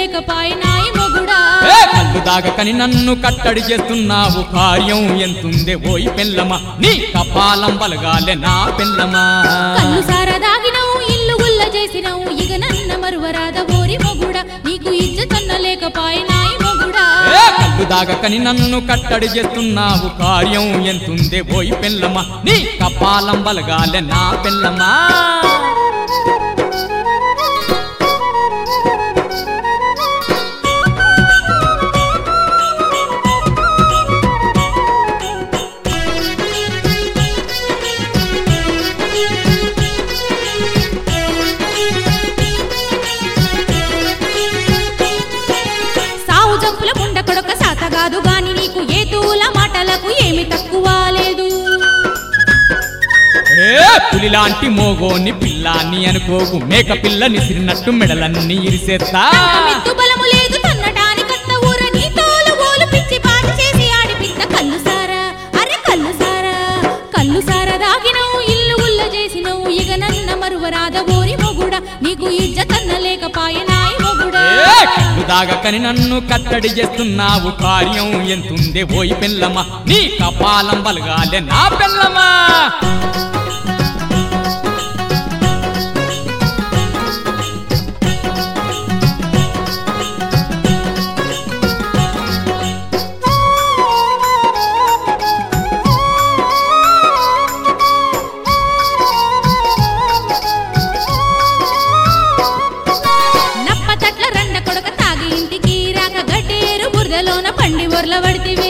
లేకపాయ నాయి మొగుడా ఏ కళ్ళు దాగకని నన్ను కట్టడి చేస్తున్నావు కార్యం ఎంతుందే ఓయి పెళ్ళమా నీ కపాలం బలగాలే నా పెళ్ళమా కళ్ళు సార దాగినవు ఇల్లు గుల్ల చేసినవు ఇక నన్న మరువరాద ఓరి మొగుడా నీకు ఇజ్జతన్న లేకపాయ నాయి మొగుడా ఏ కళ్ళు దాగకని నన్ను కట్టడి చేస్తున్నావు కార్యం ఎంతుందే ఓయి పెళ్ళమా నీ కపాలం బలగాలే నా పెళ్ళమా సావు జంపుల ముండ కొడక సాతగాదు గాని నీకు ఏ తూల మాటలకు ఏమి తక్కువ లేదు ఏ పులిలాంటి మోగోని పిల్లాన్ని అనుకోకు మేక పిల్లని సిరినట్టు మెడలన్నీ ఇరిసేస్తా మిత్తు బలము లేదు తన్నటానికత్త ఊర నీ తోలు ఓలు పిచ్చి పాట చేసి ఆడిపిత్త కళ్ళు సారా అరే కళ్ళు సారా కళ్ళు సారా దాగినవు ఇల్లు గుల్ల చేసినవు ఇక నన్న మరువరాద ఓరి మొగుడా నీకు ఇజ్జతన్న లేకపాయ నాయి మొగుడా ఏ కళ్ళు దాగకని నన్ను కట్టడి చేస్తున్నావు కార్యం ఎంతుందే ఓయి పెళ్ళమా నీ కపాలం బలగాలే నా పెళ్ళమా నప్ప తట్ల రండ కొడక తాగి ఇంటికి రాక గడ్డేరు బురదలోన పండి ఒర్ల పడితివి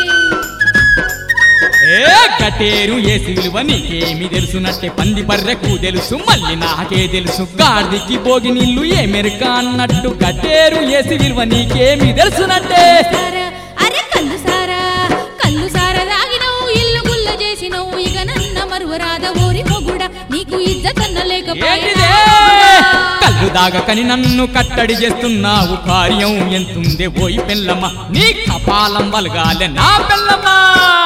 ఏ కటేరు ఏసి విలువ నీకేమి తెలుసునట్టే పంది బర్రెకు తెలుసు మళ్ళీ నాకే తెలుసు గాడికి భోగి నీళ్లు ఏ మెరుక అన్నట్టు కటేరు ఏసి విలువ నీకేమి తెలుసునట్టే సారా అరే కళ్ళు సారా కళ్ళు సారా దాగినవు ఇల్లు గుల్ల చేసినవు ఇక నన్న మరువరాద ఓరి మొగుడా నీకు ఇజ్జతన్న ఏంటిదే లేకపోయినా కళ్ళు దాగకని నన్ను కట్టడి చేస్తున్నావు కార్యం ఎంతుందే ఓయి పెళ్ళమ్మ నీ కపాలం బలగాలే నా పెళ్ళమ్మా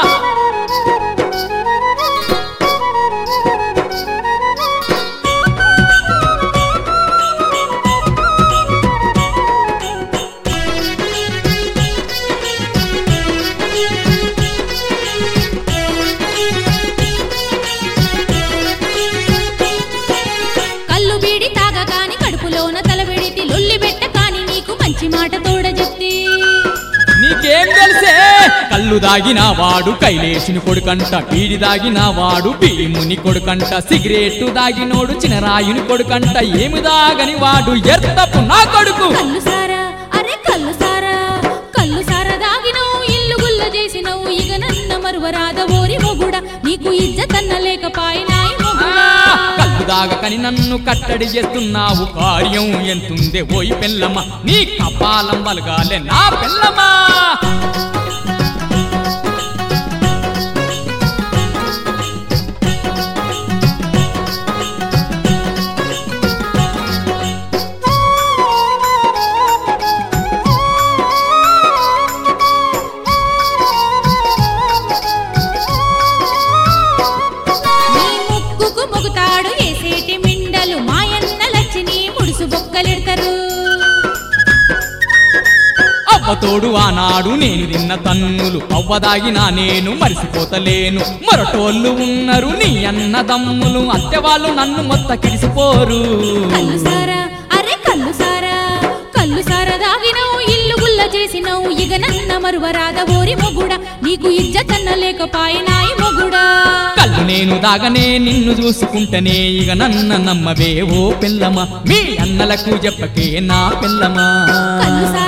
కళ్ళు బీడి తాగగాని కడుపులోన తలబెడితి లొల్లి పెట్ట కాని నీకు మంచి మాట తోడ చెప్తి నీకేం తెలుసే కళ్ళు దాగిన వాడు కైలేసుని కొడుకంట బీడి దాగిన వాడు భీముని కొడుకంట సిగరెట్టు దాగినోడు చినరాయుని కొడుకంట ఏమి దాగని వాడు ఎర్తపు నా కొడుకు కళ్ళు సారా అరే కళ్ళు సారా కళ్ళు సారా దాగినవు ఇల్లు గుల్ల చేసినవు ఇక నన్న మరువరాద ఓరి మొగుడా నీకు ఇజ్జతన్న లేకపాయ నాయి ఆ, మొగుడా కళ్ళు దాగకని నన్ను కట్టడి చేస్తున్నావు కార్యం ఎంతుందే ఓయి పెళ్ళమ్మ నీ కపాలం బలగాలే నా పెళ్ళమ్మా నీ ముక్కుకు మొగుతాడు ఏసేటి మిండలు మాయన్న లచ్చిని ముడుసు బొక్కలెడతారు అవ్వతోడు ఆనాడు నేను తిన్న తన్నులు అవ్వదాగినా నేను మరిసిపోతలేను మరటోళ్ళు ఉన్నారు నీ అన్నదమ్ములు అత్తె వాళ్ళు నన్ను మొత్త కిడిసిపోరు కళ్ళు సారా అరే కళ్ళు సారా కళ్ళు సారా దాగినవు ఇల్లు గుల్ల చేసినవు ఇక నన్న మరువరాద ఓరి మొగుడా నీకు ఇజ్జతన్న లేకపాయ నాయి మొగుడా కళ్ళు నేను దాగనే నిన్ను చూసుకుంటనే ఇక నన్న నమ్మవే ఓ పిల్లమా మీ అన్నలకు చెప్పకే నా పిల్లమా కళ్ళు సారా